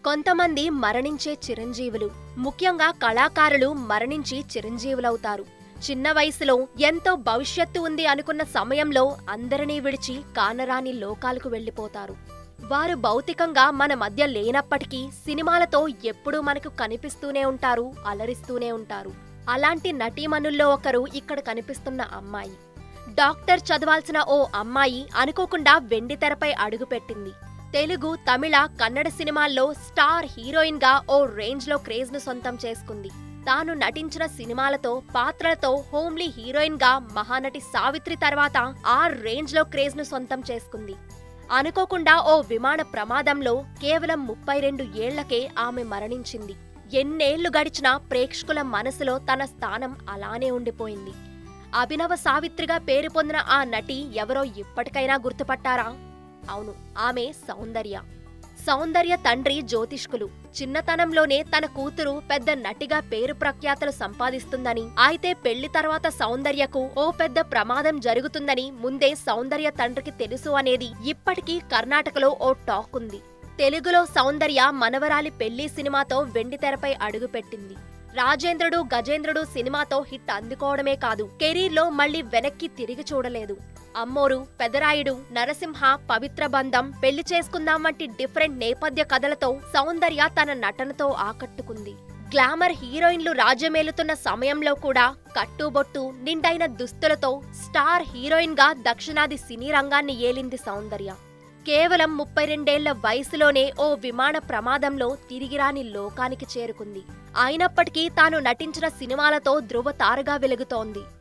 కొంతమంది మరణించే చిరంజీవులు ముఖ్యంగా కళాకారులు మరణించి చిరంజీవులవుతారు చిన్న వయసులో ఎంతో భవిష్యత్తు ఉంది అనుకున్న సమయంలో అందరినీ విడిచి కానరాని లోకాలకు వెళ్లిపోతారు వారు భౌతికంగా మన మధ్య లేనప్పటికీ సినిమాలతో ఎప్పుడూ మనకు కనిపిస్తూనే ఉంటారు అలరిస్తూనే ఉంటారు అలాంటి నటీమణుల్లో ఒకరు ఇక్కడ కనిపిస్తున్న అమ్మాయి డాక్టర్ చదవాల్సిన ఓ అమ్మాయి అనుకోకుండా వెండి తెరపై అడుగుపెట్టింది తెలుగు తమిళ కన్నడ సినిమాల్లో స్టార్ హీరోయిన్ గా ఓ రేంజ్ లో క్రేజ్ ను సొంతం చేసుకుంది తాను నటించిన సినిమాలతో పాత్రలతో హోమ్లీ హీరోయిన్ గా మహానటి సావిత్రి తర్వాత ఆ రేంజ్ లో క్రేజ్ ను సొంతం చేసుకుంది అనుకోకుండా ఓ విమాన ప్రమాదంలో కేవలం ముప్పై రెండు ఏళ్లకే ఆమె మరణించింది ఎన్నేళ్లు గడిచినా ప్రేక్షకుల మనసులో తన స్థానం అలానే ఉండిపోయింది అభినవ సావిత్రిగా పేరు పొందిన ఆ నటి ఎవరో ఇప్పటికైనా గుర్తుపట్టారా అవును ఆమె సౌందర్య సౌందర్య తండ్రి జ్యోతిష్కులు చిన్నతనంలోనే తన కూతురు పెద్ద నటిగా పేరు ప్రఖ్యాతలు సంపాదిస్తుందని అయితే పెళ్లి తర్వాత సౌందర్యకు ఓ పెద్ద ప్రమాదం జరుగుతుందని ముందే సౌందర్య తండ్రికి తెలుసు అనేది ఇప్పటికీ కర్ణాటకలో ఓ టాక్ ఉంది తెలుగులో సౌందర్య మనవరాలి పెళ్లి సినిమాతో వెండి తెరపై అడుగుపెట్టింది రాజేంద్రుడు గజేంద్రుడు సినిమాతో హిట్ అందుకోవడమే కాదు కెరీర్లో మళ్ళీ వెనక్కి తిరిగి చూడలేదు అమ్మోరు పెదరాయుడు నరసింహ పవిత్ర బంధం పెళ్లి చేసుకుందాం వంటి డిఫరెంట్ నేపథ్య కథలతో సౌందర్య తన నటనతో ఆకట్టుకుంది గ్లామర్ హీరోయిన్లు రాజ్యమేలుతున్న సమయంలో కూడా కట్టుబొట్టు నిండైన దుస్తులతో స్టార్ హీరోయిన్ గా దక్షిణాది సినీ రంగాన్ని ఏలింది సౌందర్య కేవలం ముప్పై రెండేళ్ల వయసులోనే ఓ విమాన ప్రమాదంలో తిరిగిరాని లోకానికి చేరుకుంది అయినప్పటికీ తాను నటించిన సినిమాలతో ధృవ తారగా వెలుగుతోంది